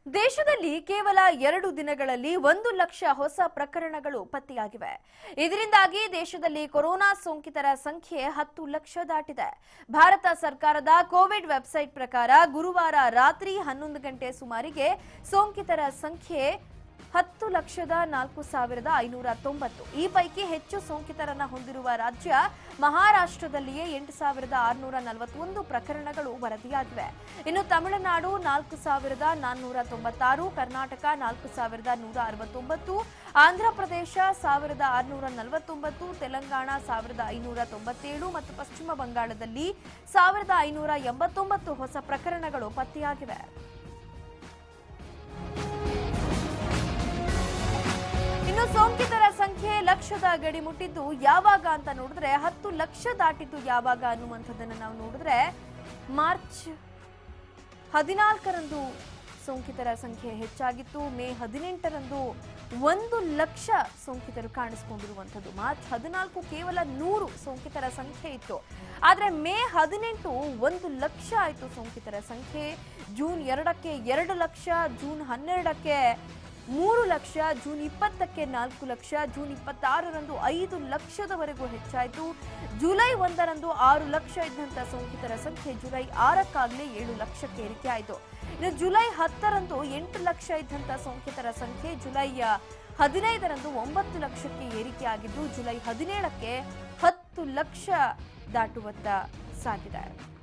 ದೇಶದಲ್ಲಿ ಕೇವಲ ಎರಡು ದಿನಗಳಲ್ಲಿ ಒಂದು ಲಕ್ಷ ಹೊಸ ಪ್ರಕರಣಗಳು ಪತ್ತೆಯಾಗಿವೆ ಇದರಿಂದಾಗಿ ದೇಶದಲ್ಲಿ ಕೊರೋನಾ ಸೋಂಕಿತರ ಸಂಖ್ಯೆ ಹತ್ತು ಲಕ್ಷ ದಾಟಿದೆ ಭಾರತ ಸರ್ಕಾರದ ಕೋವಿಡ್ ವೆಬ್ಸೈಟ್ ಪ್ರಕಾರ ಗುರುವಾರ ರಾತ್ರಿ ಹನ್ನೊಂದು ಗಂಟೆ ಸುಮಾರಿಗೆ ಸೋಂಕಿತರ ಸಂಖ್ಯೆ ಹತ್ತು ಲಕ್ಷದ ನಾಲ್ಕು ಸಾವಿರದ ಐನೂರ ತೊಂಬತ್ತು ಈ ಪೈಕಿ ಹೆಚ್ಚು ಸೋಂಕಿತರನ್ನ ಹೊಂದಿರುವ ರಾಜ್ಯ ಮಹಾರಾಷ್ಟ್ರದಲ್ಲಿಯೇ ಎಂಟು ಸಾವಿರದ ಆರುನೂರ ನಲವತ್ತೊಂದು ಪ್ರಕರಣಗಳು ವರದಿಯಾಗಿವೆ ಇನ್ನು ತಮಿಳುನಾಡು ನಾಲ್ಕು ಸಾವಿರದ ನಾನ್ನೂರ ತೊಂಬತ್ತಾರು ಕರ್ನಾಟಕ ನಾಲ್ಕು ಸಾವಿರದ ನೂರ ಅರವತ್ತೊಂಬತ್ತು ಆಂಧ್ರಪ್ರದೇಶ ಸಾವಿರದ ಆರುನೂರ ನಲವತ್ತೊಂಬತ್ತು ತೆಲಂಗಾಣ ಸಾವಿರದ ಐನೂರ ತೊಂಬತ್ತೇಳು ಮತ್ತು ಪಶ್ಚಿಮ ಬಂಗಾಳದಲ್ಲಿ ಸಾವಿರದ ಐನೂರ ಎಂಬತ್ತೊಂಬತ್ತು ಹೊಸ ಪ್ರಕರಣಗಳು ಪತ್ತೆಯಾಗಿವೆ ಇನ್ನು ಸೋಂಕಿತರ ಸಂಖ್ಯೆ ಲಕ್ಷದ ಗಡಿ ಮುಟ್ಟಿದ್ದು ಯಾವಾಗ ಅಂತ ನೋಡಿದ್ರೆ ಹತ್ತು ಲಕ್ಷ ದಾಟಿದ್ದು ಯಾವಾಗ ಅನ್ನುವಂಥದ್ದನ್ನ ನಾವು ನೋಡಿದ್ರೆ ಮಾರ್ಚ್ ಹದಿನಾಲ್ಕರಂದು ಸೋಂಕಿತರ ಸಂಖ್ಯೆ ಹೆಚ್ಚಾಗಿತ್ತು ಮೇ ಹದಿನೆಂಟರಂದು ಒಂದು ಲಕ್ಷ ಸೋಂಕಿತರು ಕಾಣಿಸಿಕೊಂಡಿರುವಂಥದ್ದು ಮಾರ್ಚ್ ಹದಿನಾಲ್ಕು ಕೇವಲ ನೂರು ಸೋಂಕಿತರ ಸಂಖ್ಯೆ ಇತ್ತು ಆದರೆ ಮೇ ಹದಿನೆಂಟು ಒಂದು ಲಕ್ಷ ಆಯಿತು ಸೋಂಕಿತರ ಸಂಖ್ಯೆ ಜೂನ್ ಎರಡಕ್ಕೆ ಎರಡು ಲಕ್ಷ ಜೂನ್ ಹನ್ನೆರಡಕ್ಕೆ ಮೂರು ಲಕ್ಷ ಜೂನ್ ಇಪ್ಪತ್ತಕ್ಕೆ ನಾಲ್ಕು ಲಕ್ಷ ಜೂನ್ ಇಪ್ಪತ್ತಾರರಂದು ಐದು ಲಕ್ಷದವರೆಗೂ ಹೆಚ್ಚಾಯಿತು ಜುಲೈ ಒಂದರಂದು ಆರು ಲಕ್ಷ ಇದ್ದಂಥ ಸೋಂಕಿತರ ಸಂಖ್ಯೆ ಜುಲೈ ಆರಕ್ಕಾಗಲೇ ಏಳು ಲಕ್ಷಕ್ಕೆ ಏರಿಕೆ ಆಯಿತು ಇನ್ನು ಜುಲೈ ಹತ್ತರಂದು ಎಂಟು ಲಕ್ಷ ಇದ್ದಂಥ ಸೋಂಕಿತರ ಸಂಖ್ಯೆ ಜುಲೈ ಹದಿನೈದರಂದು ಒಂಬತ್ತು ಲಕ್ಷಕ್ಕೆ ಏರಿಕೆಯಾಗಿದ್ದು ಜುಲೈ ಹದಿನೇಳಕ್ಕೆ ಹತ್ತು ಲಕ್ಷ ದಾಟುವತ್ತ ಸಾಗಿದೆ